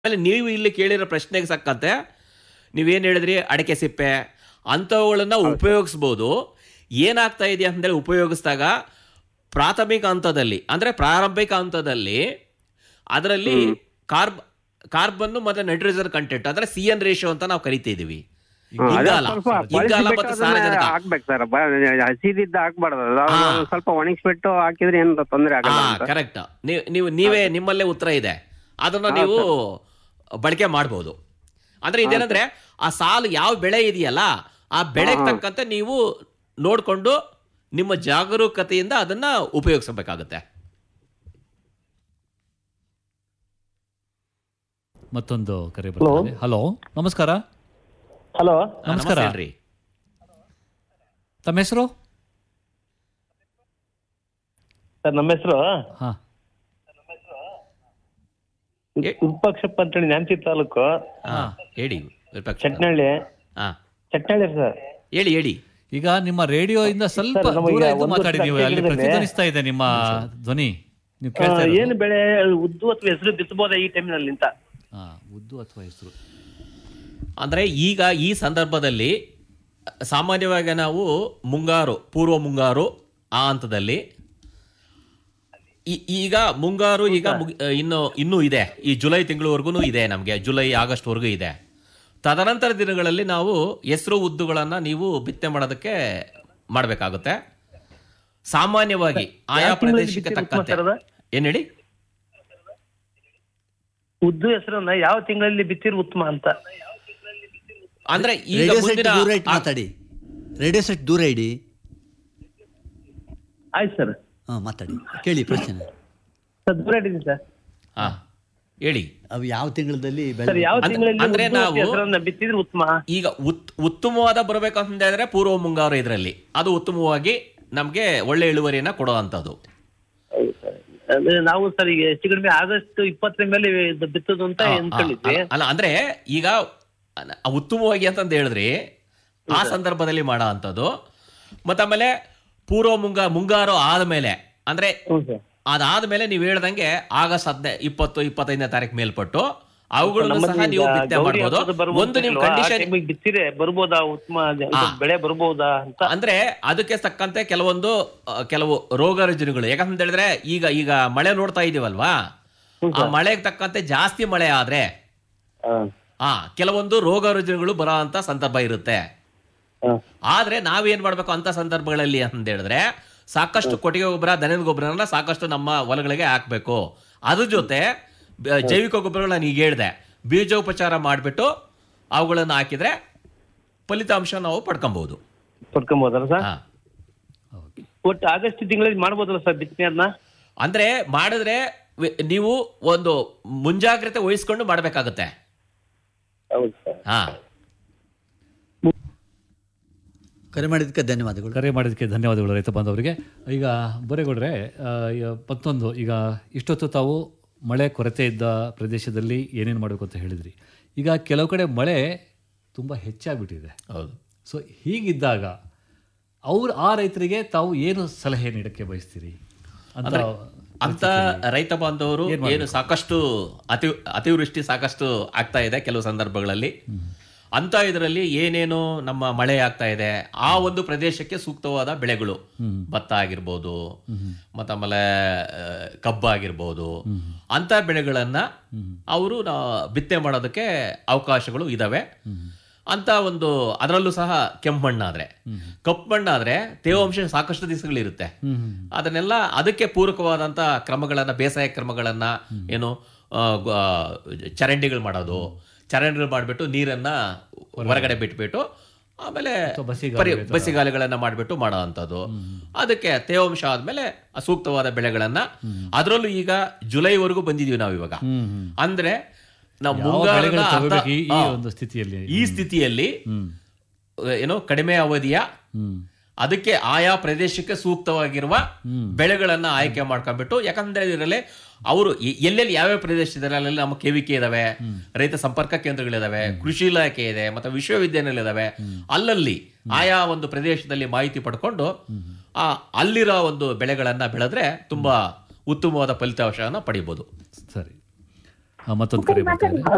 ಆಮೇಲೆ ನೀವು ಇಲ್ಲಿ ಕೇಳಿರೋ ಪ್ರಶ್ನೆಗೆ ಸಕ್ಕಂತೆ ನೀವೇನು ಹೇಳಿದ್ರಿ ಅಡಿಕೆ ಸಿಪ್ಪೆ ಅಂಥವುಗಳನ್ನ ಉಪಯೋಗಿಸ್ಬೋದು ಏನಾಗ್ತಾ ಇದೆ ಅಂತಂದ್ರೆ ಉಪಯೋಗಿಸಿದಾಗ ಪ್ರಾಥಮಿಕ ಹಂತದಲ್ಲಿ ಅಂದರೆ ಪ್ರಾರಂಭಿಕ ಹಂತದಲ್ಲಿ ಅದರಲ್ಲಿ ಕಾರ್ಬ್ ಕಾರ್ಬನ್ ಮತ್ತೆ ನೈಟ್ರೋಜನ್ ಕಂಟೆಂಟ್ ಅಂದ್ರೆ ಸಿ ಎನ್ ರೇಷಿಯೋ ಅಂತ ನಾವು ಕರಿತಿದೀವಿ ಹಾ, ಅದೇ ಇಂಗಾಲ ಸ್ವಲ್ಪ ಇಂಗಾಲ ಬಳಸಿಬಿಟ್ಟು ಮತ್ತೆ ಅದನ್ನ ಸಾರಜನಕ ಹಾಕ್ಬೇಕು ಸರ್ ಹಸಿದಿದ್ದ ಹಾಕ್ಬಾರ್ದು ಅದು ಹಾ. ಸ್ವಲ್ಪ ಒಣಗಿಸ್ಬಿಟ್ಟು ಹಾಕಿದ್ರೆ ಏನು ತೊಂದರೆ ಹಾ ಆಗಲ್ಲ ಅಂತ ಕರೆಕ್ಟ್ ನೀವು ನೀವು ನೀವೇ ನಿಮ್ಮಲ್ಲೇ ಉತ್ತರ ಇದೆ ಅದನ್ನ ನೀವು ಬಳಕೆ ಮಾಡ್ಬೋದು ಅಂದ್ರೆ ಇದೇನಂದ್ರೆ ಆ ಸಾಲು ಯಾವ ಬೆಳೆ ಇದೆಯಲ್ಲ ಆ ಬೆಳೆಗೆ ತಕ್ಕಂತೆ ನೀವು ನೋಡ್ಕೊಂಡು ನಿಮ್ಮ ಜಾಗರೂಕತೆಯಿಂದ ಅದನ್ನ ಉಪಯೋಗಿಸಬೇಕಾಗುತ್ತೆ ಮತ್ತೊಂದು ಕರೆ ಬರ್ತಾರೆ ಹಲೋ ನಮಸ್ಕಾರ ಹಲೋ ಆ, ನಮಸ್ಕಾರ. ನಮಸ್ತೆ ಹೇಳ್ರಿ ತಮ್ಮ ಹೆಸರು ಸರ್ ನಮ್ಮ ಹೆಸರು ಹಾ ಏ- ವಿರೂಪಾಕ್ಷಪ್ಪ ಅಂತೇಳಿ ನ್ಯಾಮತಿ ತಾಲೂಕು ಹಾ ಹೇಳಿ ವಿರೂಪಾಕ್ಷ. ಚಟ್ನಳ್ಳಿ ಹಾ ಚಟ್ನಳ್ಳಿ ಸರ್ ಹೇಳಿ ಹೇಳಿ ಈಗ ನಿಮ್ಮ ರೇಡಿಯೋ ಇಂದ ಸ್ವಲ್ಪ ಸರ್, ನಮಗೆ ದೂರ ಇದ್ದು ಒಂದು ಮಾತಾಡಿ ನೀವು ವರ್ಷ ಅಲ್ಲಿ ಕೇಳಿದ್ರೆ- ಪ್ರತಿಧ್ವನಿಸ್ತಾ ಇದೆ ನಿಮ್ಮ ಧ್ವನಿ ನೀವು ಆ, ಕೇಳ್ತಾ ಇರೋದು. ಏನು ಬೆಳೆ ಉದ್ದು ಅಥವಾ ಹೆಸರು ಬಿತ್ತಬಹುದಾ ಈ ಟೈಮ್ನಲ್ಲಿ ಅಂತ ಹಾ ಉದ್ದು ಅಥವಾ ಹೆಸರು ಅಂದ್ರೆ ಈಗ ಈ ಸಂದರ್ಭದಲ್ಲಿ ಸಾಮಾನ್ಯವಾಗಿ ನಾವು ಮುಂಗಾರು ಪೂರ್ವ ಮುಂಗಾರು ಆ ಹಂತದಲ್ಲಿ ಈ- ಈಗ ಮುಂಗಾರು ಈಗ ಮುಗಿ- ಇನ್ನು ಇನ್ನೂ ಇದೆ ಈ ಜುಲೈ ತಿಂಗಳವರೆಗೂ ಇದೆ ನಮಗೆ ಜುಲೈ ಆಗಸ್ಟ್ ವರೆಗೂ ಇದೆ ತದನಂತರ ದಿನಗಳಲ್ಲಿ ನಾವು ಹೆಸರು ಉದ್ದುಗಳನ್ನ ನೀವು ಬಿತ್ತನೆ ಮಾಡೋದಕ್ಕೆ ಮಾಡಬೇಕಾಗುತ್ತೆ ಸಾಮಾನ್ಯವಾಗಿ ಆಯಾ ಯಾವ ತಿಂಗಳಲ್ಲಿ ಪ್ರದೇಶಕ್ಕೆ ಬಿತ್ತಿದ್ರೆ ಉತ್ತಮ ತಕ್ಕಂತೆ ಸರ್ ಅದು? ಏನ್ ಹೇಳಿ ಉದ್ದು ಹೆಸರನ್ನ ಯಾವ ತಿಂಗಳಲ್ಲಿ ಬಿತ್ತಿರು ಉತ್ತಮ ಅಂತ ಅಂದ್ರೆ ಈಗ ರೇಡಿಯೋ ಸೆಟ್ ಮುಂದಿನ ದೂರ ಇಟ್ಟು ಮಾತಾಡಿ ರೇಡಿಯೋ ಸೆಟ್ ದೂರ ಇಡಿ ಆಯ್ತು ಸರ್ ಹಾ ಮಾತಾಡಿ ಕೇಳಿ ಪ್ರಶ್ನೆ ಸರ್ ದೂರ ಇದ್ದೀನಿ ಸರ್ ಹಾ ಹೇಳಿ ಅವು ಯಾವ ತಿಂಗಳಲ್ಲಿ ಸರ್ ಬೆಳೆ ಯಾವ ಅಂದ್ರೆ- ತಿಂಗಳಲ್ಲಿ ಅಂದ್ರೆ ಉದ್ದು ನಾವು- ಹೆಸರನ್ನ ಬಿತ್ತಿದ್ರೆ ಉತ್ತಮ ಈಗ ಉತ್ ಉತ್ತಮವಾದ ಬರಬೇಕು ಅಂತ ಹೇಳಿದ್ರೆ ಪೂರ್ವ ಮುಂಗಾರು ಇದರಲ್ಲಿ ಅದು ಉತ್ತಮವಾಗಿ ನಮಗೆ ಒಳ್ಳೆ ಇಳುವರಿಯನ್ನ ಕೊಡುವಂಥದ್ದು ಅಂದ್ರೆ ನಾವು ಸರ್ ಈಗ ಹೆಚ್ಚು ಕಡಿಮೆ ಆಗಸ್ಟ್ ಇಪ್ಪತ್ತರ ಮೇಲೆ ಇದು ಬಿತ್ತೋದು ಅಂತ ಆ, ಆ, ಅನ್ಕೊಂಡಿದ್ವಿ ಅಲ್ಲ- ಅಲ್ಲ ಅಂದ್ರೆ ಈಗ ಅಲ್ಲ, ಉತ್ತಮವಾಗಿ ಅಂತಂದು ಹೇಳಿದ್ರಿ ಆ ಸಂದರ್ಭದಲ್ಲಿ ಮಾಡೋ ಅಂಥದ್ದು ಮತ್ತಾಮೇಲೆ ಪೂರ್ವ ಮುಂಗಾ ಮುಂಗಾರು ಆದ್ಮೇಲೆ ಅಂದ್ರೆ ಹ್ಞೂ ಸರ್ ಅದಾದ್ಮೇಲೆ ನೀವು ಹೇಳ್ದಂಗೆ ಆಗಸ್ಟ್ ಹದಿನೈ ಇಪ್ಪತ್ತು ಇಪ್ಪತ್ತೈದನೇ ತಾರೀಕು ಮೇಲ್ಪಟ್ಟು ಅವುಗಳನ್ನು ಸಹ ನಮ್ಮಲ್ಲಿ ನೀವು ಈಗ ಬಿತ್ತನೆ ಗೌರಿ ಮಾಡ್ಬೋದು ಹಬ್ಬದ ಬರ್ಬೋದು ಒಂದು ನೀವು ಅಲ್ವಾ? ಆ ಕಂಡೀಷನ್ ಟೈಮಿಗೆ ಬಿತ್ತಿರೆ ಬರ್ಬೋದಾ ಉತ್ತಮ ಇದು ಆ. ಬೆಳೆ ಬರ್ಬೋದಾ ಅಂತ ಅಂದ್ರೆ ಅದಕ್ಕೆ ತಕ್ಕಂತೆ ಕೆಲವೊಂದು ಆ, ಕೆಲವು ರೋಗ ರುಜಿನಗಳು ಯಾಕಂತ ಹೇಳಿದ್ರೆ ಈಗ ಈಗ ಮಳೆ ನೋಡ್ತಾ ಇದೀವಲ್ವಾ ಆ ಮಳೆಗೆ ತಕ್ಕಂತೆ ಜಾಸ್ತಿ ಮಳೆ ಆದ್ರೆ ಹಾ, ಆ ಕೆಲವೊಂದು ರೋಗ ರುಜಿನಗಳು ಬರೋ ಅಂತ ಸಂದರ್ಭ ಇರುತ್ತೆ ಹಾ. ಆದ್ರೆ ನಾವೇನ್ ಮಾಡ್ಬೇಕು ಅಂತ ಸಂದರ್ಭಗಳಲ್ಲಿ ಅಂತ ಹೇಳಿದ್ರೆ ಸಾಕಷ್ಟು ಕೊಟ್ಟಿಗೆ ಗೊಬ್ಬರ ದನದ ಗೊಬ್ಬರನ ಸಾಕಷ್ಟು ನಮ್ಮ ಹೊಲಗಳಿಗೆ ಹಾಕ್ಬೇಕು ಅದ್ರ ಜೊತೆ ಬ- ಜೈವಿಕ ಗೊಬ್ಬರಗಳು ನಾನು ಈಗ ಹೇಳಿದೆ ಬೀಜೋಪಚಾರ ಮಾಡಿಬಿಟ್ಟು ಅವುಗಳನ್ನು ಹಾಕಿದ್ರೆ ಫಲಿತಾಂಶ ನಾವು ಪಡ್ಕೊಬಹುದು ಪಡ್ಕೊಬೋದಲ್ಲ ಸರ್ ಹಾ ಓಕೆ ಒಟ್ಟು ಆಗಸ್ಟ್ ತಿಂಗಳಲ್ಲಿ ಮಾಡ್ಬೋದಲ್ಲ ಸರ್ ಬಿತ್ತನೆ ಅದನ್ನ ಅಂದ್ರೆ ಮಾಡಿದ್ರೆ ವಿ- ನೀವು ಒಂದು ಮುಂಜಾಗ್ರತೆ ವಹಿಸ್ಕೊಂಡು ಮಾಡಬೇಕಾಗುತ್ತೆ ಹೌದು ಸರ್ ಹಾ ಕರೆ ಮಾಡಿದ್ದಕ್ಕೆ ಧನ್ಯವಾದಗಳು ಕರೆ ಮಾಡಿದ್ದಕ್ಕೆ ಧನ್ಯವಾದಗಳು ರೈತ ಬಾಂಧವರಿಗೆ ಈಗ ಬೊರೇಗೌಡ್ರೆ ಆ, ಈಗ ಮತ್ತೊಂದು ಈಗ ಇಷ್ಟೊತ್ತು ತಾವು ಮಳೆ ಕೊರತೆ ಇದ್ದ ಪ್ರದೇಶದಲ್ಲಿ ಏನೇನು ಮಾಡಬೇಕು ಅಂತ ಹೇಳಿದ್ರಿ ಈಗ ಕೆಲವು ಕಡೆ ಮಳೆ ತುಂಬ ಹೆಚ್ಚಾಗ್ಬಿಟ್ಟಿದೆ ಹೌದು ಸೊ ಹೀಗಿದ್ದಾಗ ಅವ್ರು ಆ ರೈತರಿಗೆ ತಾವು ಏನು ಸಲಹೆ ನೀಡಕ್ಕೆ ಬಯಸ್ತೀರಿ ಅಂತ ಅಂತ ರೈತ ಬಾಂಧವರು ಏನು ಸಾಕಷ್ಟು ಅತಿ ಅತಿವೃಷ್ಟಿ ಸಾಕಷ್ಟು ಆಗ್ತಾ ಇದೆ ಕೆಲವು ಸಂದರ್ಭಗಳಲ್ಲಿ ಅಂತ ಇದರಲ್ಲಿ ಏನೇನು ನಮ್ಮ ಮಳೆ ಆಗ್ತಾ ಇದೆ ಆ ಒಂದು ಪ್ರದೇಶಕ್ಕೆ ಸೂಕ್ತವಾದ ಬೆಳೆಗಳು ಭತ್ತ ಆಗಿರ್ಬೋದು ಮತ್ತಾಮೇಲೆ ಆ, ಕಬ್ಬು ಆಗಿರ್ಬೋದು ಅಂತ ಬೆಳೆಗಳನ್ನ ಅವರು ಬಿತ್ತನೆ ಮಾಡೋದಕ್ಕೆ ಅವಕಾಶಗಳು ಇದಾವೆ ಅಂತ ಒಂದು ಅದರಲ್ಲೂ ಸಹ ಕೆಂಪು ಮಣ್ಣಾದ್ರೆ ಕಪ್ಪು ಮಣ್ಣಾದ್ರೆ ತೇವಾಂಶ ಸಾಕಷ್ಟು ದಿವಸಗಳಿರುತ್ತೆ ಅದನ್ನೆಲ್ಲ ಅದಕ್ಕೆ ಪೂರಕವಾದಂತ ಕ್ರಮಗಳನ್ನ ಬೇಸಾಯ ಕ್ರಮಗಳನ್ನ ಏನು ಆ, ಗ- ಆ, ಚರಂಡಿಗಳು ಮಾಡೋದು ಚರಂಡಿಗಳು ಮಾಡಿಬಿಟ್ಟು ನೀರನ್ನ ಹೊರಗಡೆ ಬಿಟ್ಬಿಟ್ಟು ಆಮೇಲೆ ಪರಿ ಬಸಿಗಾಲಿಗಳನ್ನ ಮಾಡಿಬಿಟ್ಟು ಮಾಡೋ ಅಂಥದ್ದು ಅದಕ್ಕೆ ತೇವಾಂಶ ಆದ್ಮೇಲೆ ಆ ಸೂಕ್ತವಾದ ಬೆಳೆಗಳನ್ನ ಅದರಲ್ಲೂ ಈಗ ಜುಲೈವರೆಗೂ ಬಂದಿದೀವಿ ನಾವು ಇವಾಗ ಅಂದ್ರೆ ನಾವು ಯಾವ ಮುಂಗಾರದ ಬೆಳೆಗಳು ಅರ್ಧ- ತಗೋಬೇಕು ಈ- ಈ ಆ, ಒಂದು ಸ್ಥಿತಿಯಲ್ಲಿ ಈ ಸ್ಥಿತಿಯಲ್ಲಿ ಏನೋ ಕಡಿಮೆ ಅವಧಿಯ ಅದಕ್ಕೆ ಆಯಾ ಪ್ರದೇಶಕ್ಕೆ ಸೂಕ್ತವಾಗಿರುವ ಬೆಳೆಗಳನ್ನ ಆಯ್ಕೆ ಮಾಡ್ಕೊಂಡ್ಬಿಟ್ಟು ಯಾಕಂದ್ರೆ ಇದರಲ್ಲಿ ಅವರು ಎ- ಎಲ್ಲೆಲ್ಲಿ ಯಾವ್ಯಾವ ಪ್ರದೇಶದಲ್ಲಿ ಅಲ್ಲೆಲ್ಲ ನಮ್ಮ ಕೆವಿಕೆ ಇದಾವೆ ರೈತ ಸಂಪರ್ಕ ಕೇಂದ್ರಗಳಿದಾವೆ ಕೃಷಿ ಇಲಾಖೆ ಇದೆ ಮತ್ತೆ ವಿಶ್ವವಿದ್ಯಾನಿಲಯ ಇದಾವೆ ಅಲ್ಲಲ್ಲಿ ಆಯಾ ಒಂದು ಪ್ರದೇಶದಲ್ಲಿ ಮಾಹಿತಿ ಪಡ್ಕೊಂಡು ಆ ಅಲ್ಲಿರೋ ಒಂದು ಬೆಳೆಗಳನ್ನ ಬೆಳೆದ್ರೆ ತುಂಬಾ ಉತ್ತಮವಾದ ಫಲಿತಾಂಶವನ್ನ ಪಡಿಬಹುದು ಸರಿ ಆ, ಮತ್ತೊಂದು ಕರೆ ಬರ್ತಾ ಇದೆ